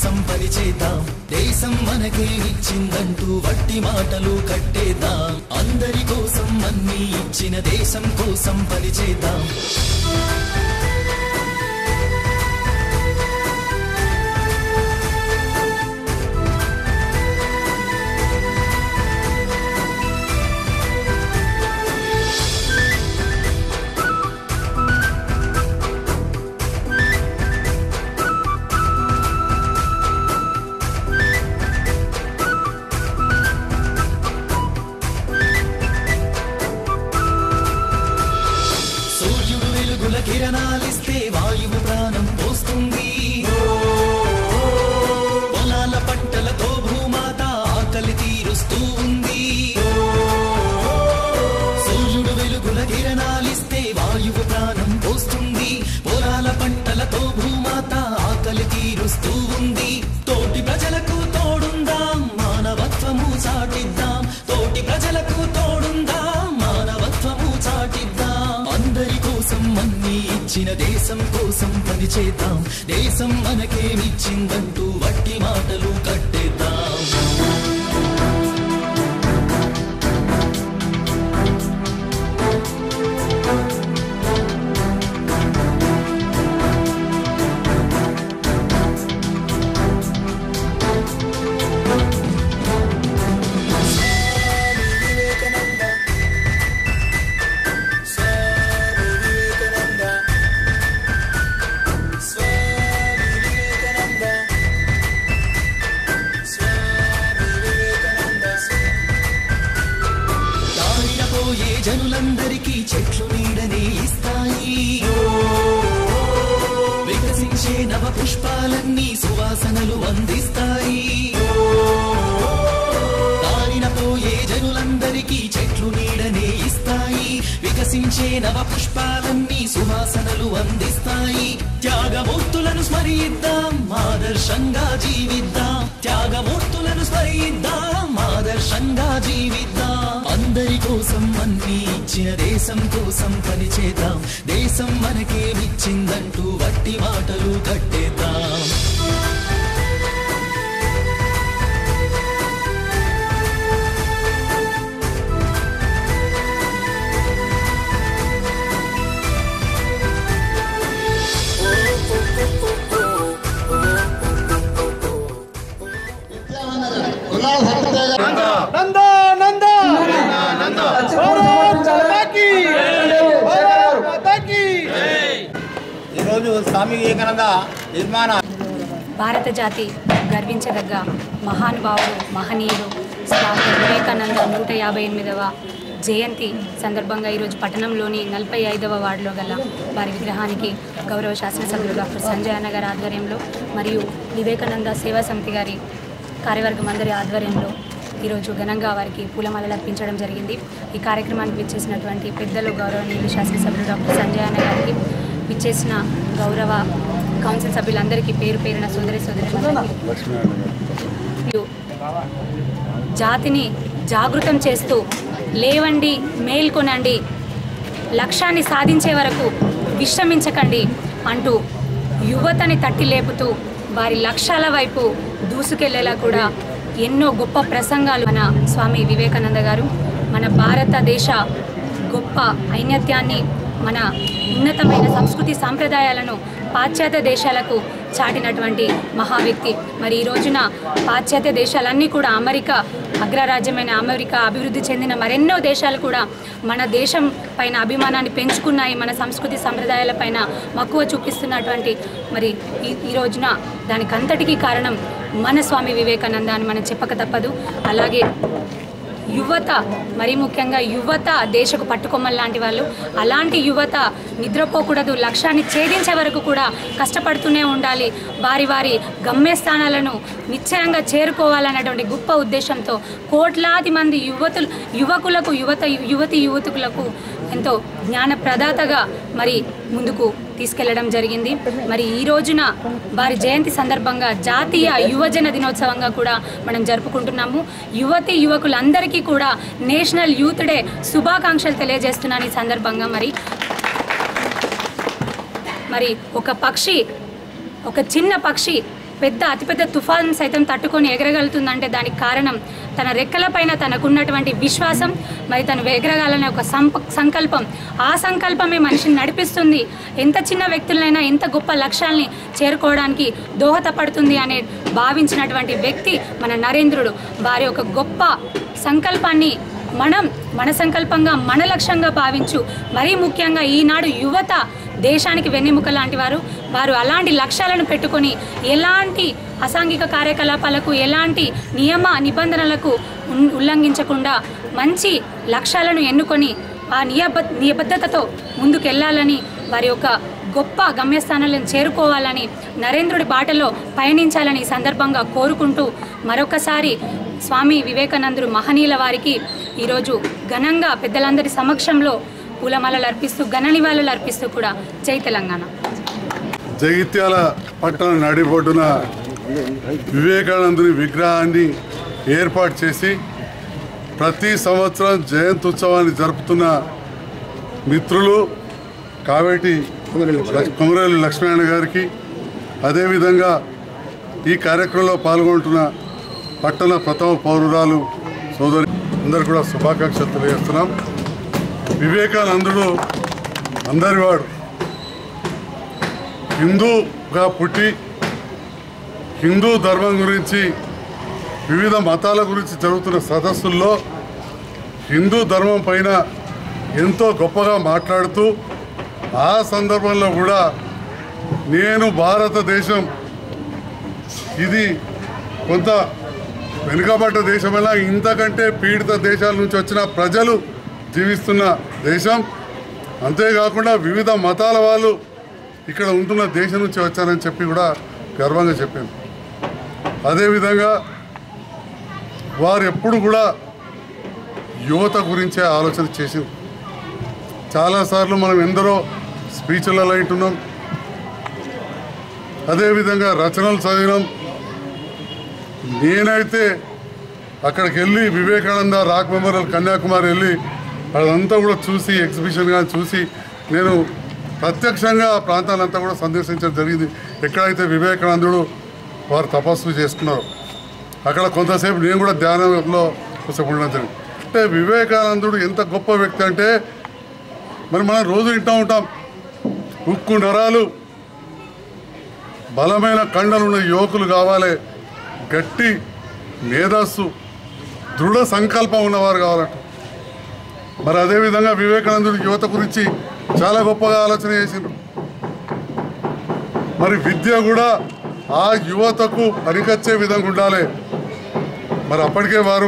కోసం పనిచేద్దాం దేశం మనకే ఇచ్చిందంటూ వట్టి మాటలు కట్టేద్దాం అందరి కోసం అన్ని ఇచ్చిన దేశం కోసం పనిచేద్దాం సూర్యుడు వెలుగుల కిరణాలిస్తే వాయువు ప్రాణం పోస్తుంది పొలాల పంటలతో భూమాత ఆకలి తీరుస్తూ ఉంది సూర్యుడు వెలుగుల కిరణాలిస్తే వాయువు ప్రాణం పోస్తుంది పొలాల పంటలతో భూమాత ఆకలి తీరుస్తూ ఉంది తోటి ప్రజలకు తోడుందాం మానవత్వము చాటిద్దాం తోటి ప్రజలకు తోడుందాం మానవత్వము చాటిద్దాం అందరి కోసం అన్ని ఇచ్చిన దేశం కోసం పనిచేద్దాం దేశం మనకేమిచ్చిందంటూ వట్టి మాటలు కట్టేద్దాం దారిన పోయే జనులందరికీ చెట్లు నీడనే ఇస్తాయి వికసించే నవ పుష్పాలన్నీ సువాసనలు అందిస్తాయి దారిన పోయే జనులందరికీ చెట్లు నీడనే ఇస్తాయి వికసించే నవ పుష్పాలన్నీ సువాసనలు అందిస్తాయి త్యాగమూర్తులను స్మరిద్దాం ఆదర్శంగా జీవిద్దాం త్యాగమూర్తులను స్మరిద్దాం ఆదర్శంగా జీవిద్దాం అందరి కోసం అన్ని ఇచ్చిన దేశం కోసం పనిచేద్దాం దేశం మనకేమిచ్చిందంటూ వట్టి మాటలు కట్టేద్దాం నంద నంద భారత్ మాతా కీ భారత్ మాతా కీ ఈరోజు స్వామి వివేకానంద నిర్మాణ భారత జాతి గర్వించదగ్గ మహానుభావుడు మహనీయుడు స్వామి వివేకానంద నూట యాభై ఎనిమిదవ జయంతి సందర్భంగా ఈరోజు పట్టణంలోని నలభై ఐదవ వార్డులో గల వారి విగ్రహానికి గౌరవ శాసనసభ్యులు డాక్టర్ సంజయ్ అన్న గారి ఆధ్వర్యంలో మరియు వివేకానంద సేవా సమితి గారి కార్యవర్గం అందరి ఆధ్వర్యంలో ఈరోజు ఘనంగా వారికి పూలమాలలు అర్పించడం జరిగింది ఈ కార్యక్రమానికి విచ్చేసినటువంటి పెద్దలు గౌరవనీయులు శాసనసభ్యులు డాక్టర్ సంజయ్ అన్న గారికి విచ్చేసిన గౌరవ కౌన్సిల్ సభ్యులందరికీ పేరు పేరున సోదరి సోదరి మరియు జాతిని జాగృతం చేస్తూ లేవండి మేల్కొనండి లక్ష్యాన్ని సాధించే వరకు విశ్రమించకండి అంటూ యువతని తట్టి లేపుతూ వారి లక్ష్యాల వైపు దూసుకెళ్లేలా కూడా ఎన్నో గొప్ప ప్రసంగాలు మన స్వామి వివేకానంద గారు మన భారతదేశ గొప్ప ఔన్నత్యాన్ని మన ఉన్నతమైన సంస్కృతి సాంప్రదాయాలను పాశ్చాత్య దేశాలకు చాటినటువంటి మహా వ్యక్తి మరి ఈ రోజున పాశ్చాత్య దేశాలన్నీ కూడా అమెరికా అగ్రరాజ్యమైన అమెరికా అభివృద్ధి చెందిన మరెన్నో దేశాలు కూడా మన దేశం పైన అభిమానాన్ని పెంచుకున్నాయి మన సంస్కృతి సంప్రదాయాల పైన మక్కువ చూపిస్తున్నటువంటి మరి ఈ ఈ రోజున దానికంతటికీ కారణం మన స్వామి వివేకానంద అని మనం చెప్పక తప్పదు అలాగే యువత మరీ ముఖ్యంగా యువత దేశకు పట్టుకొమ్మలు లాంటి వాళ్ళు అలాంటి యువత నిద్రపోకూడదు లక్ష్యాన్ని ఛేదించే వరకు కూడా కష్టపడుతూనే ఉండాలి వారి వారి గమ్యస్థానాలను నిశ్చయంగా చేరుకోవాలన్నటువంటి గొప్ప ఉద్దేశంతో కోట్లాది మంది యువతులు యువకులకు యువత యువతి యువతులకు ఎంతో జ్ఞాన ప్రదాతగా మరి ముందుకు తీసుకెళ్లడం జరిగింది మరి ఈ రోజున వారి జయంతి సందర్భంగా జాతీయ యువజన దినోత్సవంగా కూడా మనం జరుపుకుంటున్నాము యువతి యువకులందరికీ కూడా నేషనల్ యూత్ డే శుభాకాంక్షలు తెలియజేస్తున్నాను ఈ సందర్భంగా మరి మరి ఒక పక్షి ఒక చిన్న పక్షి పెద్ద అతిపెద్ద తుఫాన్ సైతం తట్టుకొని ఎగరగలుగుతుందంటే దానికి కారణం తన రెక్కలపైన తనకున్నటువంటి విశ్వాసం మరి తను ఎగరగాలనే ఒక సంప సంకల్పం ఆ సంకల్పమే మనిషిని నడిపిస్తుంది ఎంత చిన్న వ్యక్తులైనా ఎంత గొప్ప లక్ష్యాల్ని చేరుకోవడానికి దోహదపడుతుంది అనే భావించినటువంటి వ్యక్తి మన నరేంద్రుడు వారి ఒక గొప్ప సంకల్పాన్ని మనం మన సంకల్పంగా మన లక్ష్యంగా భావించు మరీ ముఖ్యంగా ఈనాడు యువత దేశానికి వెన్నెముక లాంటి వారు వారు అలాంటి లక్ష్యాలను పెట్టుకొని ఎలాంటి అసాంఘిక కార్యకలాపాలకు ఎలాంటి నియమ నిబంధనలకు ఉన్- ఉల్లంఘించకుండా మంచి లక్ష్యాలను ఎన్నుకొని ఆ నియబ నిబద్ధతతో ముందుకెళ్లాలని వారి యొక్క గొప్ప గమ్యస్థానాలను చేరుకోవాలని నరేంద్రుడి బాటలో పయనించాలని ఈ సందర్భంగా కోరుకుంటూ మరొకసారి స్వామి వివేకానందుడు మహనీయుల వారికి ఈరోజు ఘనంగా పెద్దలందరి సమక్షంలో పూలమాలలు అర్పిస్తూ ఘన నివాళులు అర్పిస్తూ కూడా జై తెలంగాణ జగిత్యాల పట్టణ నడిబొడ్డున వివేకానందుని విగ్రహాన్ని ఏర్పాటు చేసి ప్రతి సంవత్సరం జయంతి ఉత్సవాన్ని జరుపుతున్న మిత్రులు కావేటి కొమరేలి లక్ష్మీనారాయణ గారికి అదేవిధంగా ఈ కార్యక్రమంలో పాల్గొంటున్న పట్టణ ప్రథమ పౌరురాలు సోదరి అందరు కూడా శుభాకాంక్షలు తెలియజేస్తున్నాం వివేకానందుడు అందరివాడు హిందూగా పుట్టి హిందూ ధర్మం గురించి వివిధ మతాల గురించి జరుగుతున్న సదస్సుల్లో హిందూ ధర్మం పైన ఎంతో గొప్పగా మాట్లాడుతూ ఆ సందర్భంలో కూడా నేను భారతదేశం ఇది కొంత వెనుకబడ్డ దేశమైనా ఇంతకంటే పీడిత దేశాల నుంచి వచ్చిన ప్రజలు జీవిస్తున్న దేశం అంతేకాకుండా వివిధ మతాల వాళ్ళు ఇక్కడ ఉంటున్న దేశం నుంచి వచ్చారని చెప్పి కూడా గర్వంగా చెప్పాను అదేవిధంగా వారు ఎప్పుడు కూడా యువత గురించే ఆలోచన చేసింది చాలాసార్లు మనం ఎందరో స్పీచ్లలో వింటున్నాం అదేవిధంగా రచనలు చదివినాం నేనైతే అక్కడికి వెళ్ళి వివేకానంద రాక్ మెమోరియల్ కన్యాకుమారి వెళ్ళి అదంతా కూడా చూసి ఎగ్జిబిషన్గా చూసి నేను ప్రత్యక్షంగా ఆ ప్రాంతాలంతా కూడా సందర్శించడం జరిగింది ఎక్కడైతే వివేకానందుడు వారు తపస్సు చేసుకున్నారు అక్కడ కొంతసేపు నేను కూడా ధ్యానంలో కొంచెం ఉండడం జరిగింది అంటే వివేకానందుడు ఎంత గొప్ప వ్యక్తి అంటే మరి మనం రోజు వింటూ ఉంటాం ఉక్కు నరాలు బలమైన కండలున్న యువకులు కావాలి గట్టి మేధస్సు దృఢ సంకల్పం ఉన్నవారు కావాలట మరి అదేవిధంగా వివేకానందుడి యువత గురించి చాలా గొప్పగా ఆలోచన చేసిండ్రు మరి విద్య కూడా ఆ యువతకు పనికొచ్చే విధంగా ఉండాలి మరి అప్పటికే వారు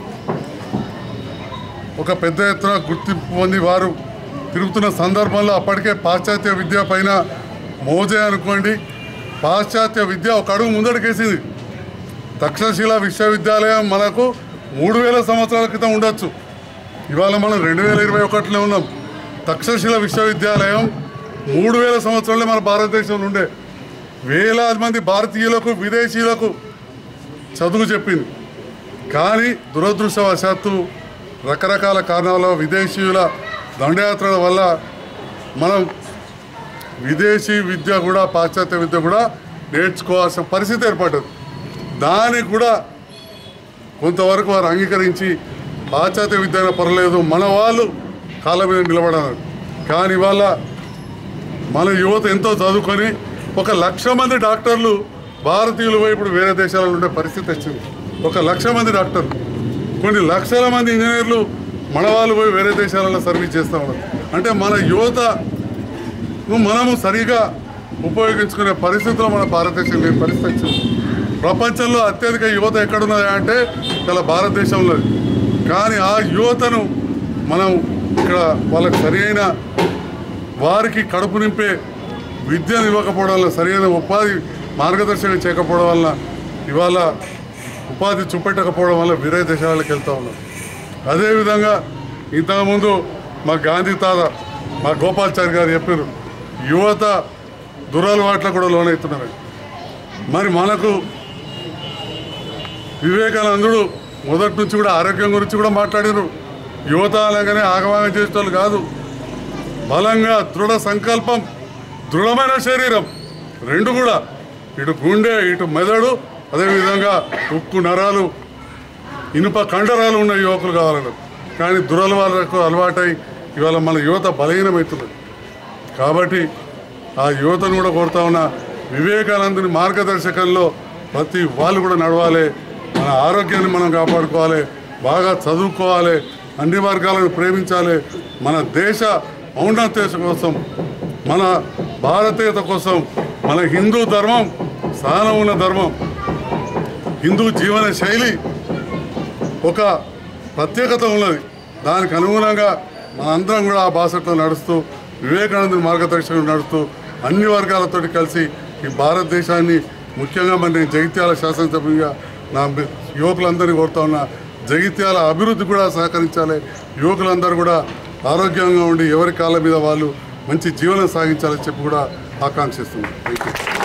ఒక పెద్ద ఎత్తున గుర్తింపు పొంది వారు తిరుగుతున్న సందర్భంలో అప్పటికే పాశ్చాత్య విద్య పైన మోజే అనుకోండి పాశ్చాత్య విద్య ఒక అడుగు ముందడికేసింది తక్షశిల విశ్వవిద్యాలయం మనకు మూడు వేల సంవత్సరాల క్రితం ఉండొచ్చు ఇవాళ మనం రెండు వేల ఇరవై ఒకటిలో ఉన్నాం తక్షశిల విశ్వవిద్యాలయం మూడు వేల సంవత్సరాలే మన భారతదేశంలో ఉండే వేలాది మంది భారతీయులకు విదేశీయులకు చదువు చెప్పింది కానీ దురదృష్టవశాత్తు రకరకాల కారణాల విదేశీయుల దండయాత్రల వల్ల మనం విదేశీ విద్య కూడా పాశ్చాత్య విద్య కూడా నేర్చుకోవాల్సిన పరిస్థితి ఏర్పడ్డది దానికి కూడా కొంతవరకు వారు అంగీకరించి పాశ్చాత్య విద్య అయినా పర్లేదు మన వాళ్ళు కాళ్ళ మీద నిలబడన్నారు కానీ ఇవాళ మన యువత ఎంతో చదువుకొని ఒక లక్ష మంది డాక్టర్లు భారతీయులు పోయి ఇప్పుడు వేరే దేశాలలో ఉండే పరిస్థితి వచ్చింది ఒక లక్ష మంది డాక్టర్లు కొన్ని లక్షల మంది ఇంజనీర్లు మన వాళ్ళు పోయి వేరే దేశాలలో సర్వీస్ చేస్తూ ఉన్నారు అంటే మన యువత మనము సరిగా ఉపయోగించుకునే పరిస్థితిలో మన భారతదేశం లేని పరిస్థితి వచ్చింది ప్రపంచంలో అత్యధిక యువత ఎక్కడున్నది అంటే ఇలా భారతదేశంలో కానీ ఆ యువతను మనం ఇక్కడ వాళ్ళకి సరైన వారికి కడుపు నింపే విద్యను ఇవ్వకపోవడం వల్ల సరైన ఉపాధి మార్గదర్శనం చేయకపోవడం వల్ల ఇవాళ ఉపాధి చూపెట్టకపోవడం వల్ల వేరే దేశాలకు వెళ్తూ ఉన్నారు అదేవిధంగా ఇంతకుముందు మా గాంధీ తాత మా గోపాల్చారి గారు చెప్పారు యువత దురలవాట్లకు కూడా లోనవుతున్నారు మరి మనకు వివేకానందుడు మొదటి నుంచి కూడా ఆరోగ్యం గురించి కూడా మాట్లాడారు యువత అనగానే ఆగమాగం చేసేటోళ్ళు కాదు బలంగా దృఢ సంకల్పం దృఢమైన శరీరం రెండు కూడా ఇటు గుండె ఇటు మెదడు అదేవిధంగా ఉక్కు నరాలు ఇనుప కండరాలు ఉన్న యువకులు కావాలన్నారు కానీ దురలవాళ్ళకు అలవాటై ఇవాళ మన యువత బలహీనమవుతున్నది కాబట్టి ఆ యువతను కూడా కోరుతా ఉన్న వివేకానందుని మార్గదర్శకంలో ప్రతి వాళ్ళు కూడా నడవాలి మన ఆరోగ్యాన్ని మనం కాపాడుకోవాలి బాగా చదువుకోవాలి అన్ని వర్గాలను ప్రేమించాలి మన దేశ ఔన్నత్యత కోసం మన భారతీయత కోసం మన హిందూ ధర్మం సహనం ఉన్న ధర్మం హిందూ జీవన శైలి ఒక ప్రత్యేకత ఉన్నది దానికి అనుగుణంగా మనందరం కూడా ఆ బాసట్లో నడుస్తూ వివేకానందుని మార్గదర్శకం నడుస్తూ అన్ని వర్గాలతోటి కలిసి ఈ భారతదేశాన్ని ముఖ్యంగా మరి నేను జగిత్యాల శాసనసభ్యుగా నా మి- యువకులందరినీ కోరుతా ఉన్నా జగిత్యాల అభివృద్ధి కూడా సహకరించాలి యువకులందరూ కూడా ఆరోగ్యంగా ఉండి ఎవరి కాళ్ళ మీద వాళ్ళు మంచి జీవనం సాగించాలని చెప్పి కూడా ఆకాంక్షిస్తున్నాను థ్యాంక్ యూ